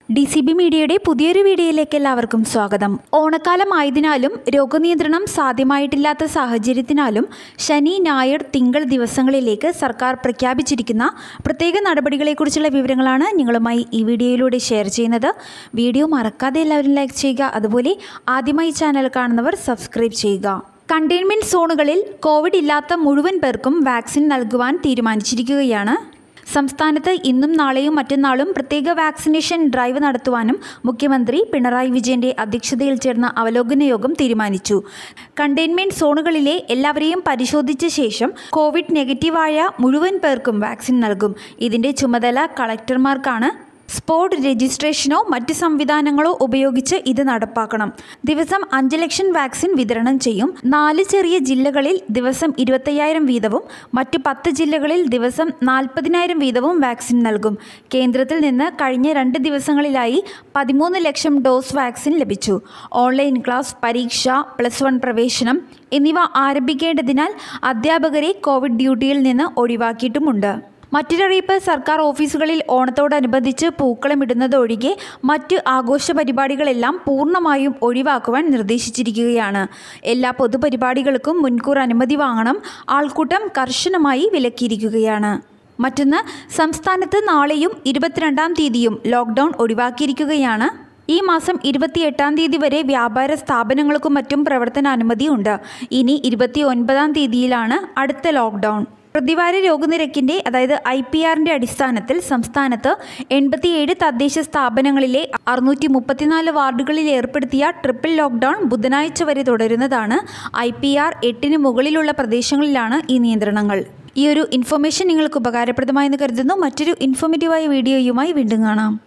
D C B മീഡിയയുടെ പുതിയൊരു വീഡിയോയിലേക്ക് എല്ലാവർക്കും സ്വാഗതം ഓണക്കാലം ആയതിനാലും രോഗനിയന്ത്രണം സാധ്യമായിട്ടില്ലാത്ത സാഹചര്യത്തിനാലും ശനി ഞായർ തിങ്കൾ ദിവസങ്ങളിലേക്ക് സർക്കാർ പ്രഖ്യാപിച്ചിരിക്കുന്ന പ്രത്യേക നടപടികളെക്കുറിച്ചുള്ള വിവരങ്ങളാണ് നിങ്ങളുമായി ഈ വീഡിയോയിലൂടെ ഷെയർ ചെയ്യുന്നത് വീഡിയോ മറക്കാതെ എല്ലാവരും ലൈക്ക് ചെയ്യുക അതുപോലെ ആദ്യമായി ചാനൽ കാണുന്നവർ സബ്സ്ക്രൈബ് ചെയ്യുക കണ്ടെയ്ൻമെൻറ്റ് സോണുകളിൽ കോവിഡ് ഇല്ലാത്ത മുഴുവൻ പേർക്കും വാക്സിൻ നൽകുവാൻ തീരുമാനിച്ചിരിക്കുകയാണ് സംസ്ഥാനത്ത് ഇന്നും നാളെയും മറ്റന്നാളും പ്രത്യേക വാക്സിനേഷൻ ഡ്രൈവ് നടത്തുവാനും മുഖ്യമന്ത്രി പിണറായി വിജയന്റെ അധ്യക്ഷതയിൽ ചേർന്ന അവലോകന യോഗം തീരുമാനിച്ചു കണ്ടെയ്ൻമെന്റ് സോണുകളിലെ എല്ലാവരെയും പരിശോധിച്ച ശേഷം കോവിഡ് നെഗറ്റീവായ മുഴുവൻ പേർക്കും വാക്സിൻ നൽകും ഇതിന്റെ ചുമതല കളക്ടർമാർക്കാണ് സ്പോട്ട് രജിസ്ട്രേഷനോ മറ്റ് സംവിധാനങ്ങളോ ഉപയോഗിച്ച് ഇത് നടപ്പാക്കണം ദിവസം അഞ്ച് ലക്ഷം വാക്സിൻ വിതരണം ചെയ്യും നാല് ചെറിയ ജില്ലകളിൽ ദിവസം ഇരുപത്തയ്യായിരം വീതവും മറ്റ് പത്ത് ജില്ലകളിൽ ദിവസം നാൽപ്പതിനായിരം വീതവും വാക്സിൻ നൽകും കേന്ദ്രത്തിൽ നിന്ന് കഴിഞ്ഞ രണ്ട് ദിവസങ്ങളിലായി പതിമൂന്ന് ലക്ഷം ഡോസ് വാക്സിൻ ലഭിച്ചു ഓൺലൈൻ ക്ലാസ് പരീക്ഷ പ്ലസ് വൺ പ്രവേശനം എന്നിവ ആരംഭിക്കേണ്ടതിനാൽ അധ്യാപകരെ കോവിഡ് ഡ്യൂട്ടിയിൽ നിന്ന് ഒഴിവാക്കിയിട്ടുമുണ്ട് മറ്റൊരറിയിപ്പ് സർക്കാർ ഓഫീസുകളിൽ ഓണത്തോടനുബന്ധിച്ച് പൂക്കളം ഇടുന്നതൊഴികെ മറ്റ് ആഘോഷ പരിപാടികളെല്ലാം പൂർണ്ണമായും ഒഴിവാക്കുവാൻ നിർദ്ദേശിച്ചിരിക്കുകയാണ് എല്ലാ പൊതുപരിപാടികൾക്കും മുൻകൂർ അനുമതി വാങ്ങണം ആൾക്കൂട്ടം കർശനമായി വിലക്കിയിരിക്കുകയാണ് മറ്റൊന്ന് സംസ്ഥാനത്ത് നാളെയും ഇരുപത്തിരണ്ടാം തീയതിയും ലോക്ക്ഡൗൺ ഒഴിവാക്കിയിരിക്കുകയാണ് ഈ മാസം ഇരുപത്തിയെട്ടാം തീയതി വരെ വ്യാപാര സ്ഥാപനങ്ങൾക്കും മറ്റും പ്രവർത്തനാനുമതി ഉണ്ട് ഇനി ഇരുപത്തി ഒൻപതാം തീയതിയിലാണ് അടുത്ത ലോക്ക്ഡൗൺ പ്രതിവാര രോഗനിരക്കിൻ്റെ അതായത് ഐ പി ആറിൻ്റെ അടിസ്ഥാനത്തിൽ സംസ്ഥാനത്ത് എൺപത്തിയേഴ് തദ്ദേശ സ്ഥാപനങ്ങളിലെ അറുന്നൂറ്റി മുപ്പത്തിനാല് വാർഡുകളിൽ ഏർപ്പെടുത്തിയ ട്രിപ്പിൾ ലോക്ക്ഡൗൺ ബുധനാഴ്ച വരെ തുടരുന്നതാണ് ഐ പി ആർ എട്ടിന് മുകളിലുള്ള പ്രദേശങ്ങളിലാണ് ഈ നിയന്ത്രണങ്ങൾ ഈ ഒരു ഇൻഫർമേഷൻ നിങ്ങൾക്ക് ഉപകാരപ്രദമായെന്ന് കരുതുന്നു മറ്റൊരു ഇൻഫോർമേറ്റീവായ വീഡിയോയുമായി വീണ്ടും കാണാം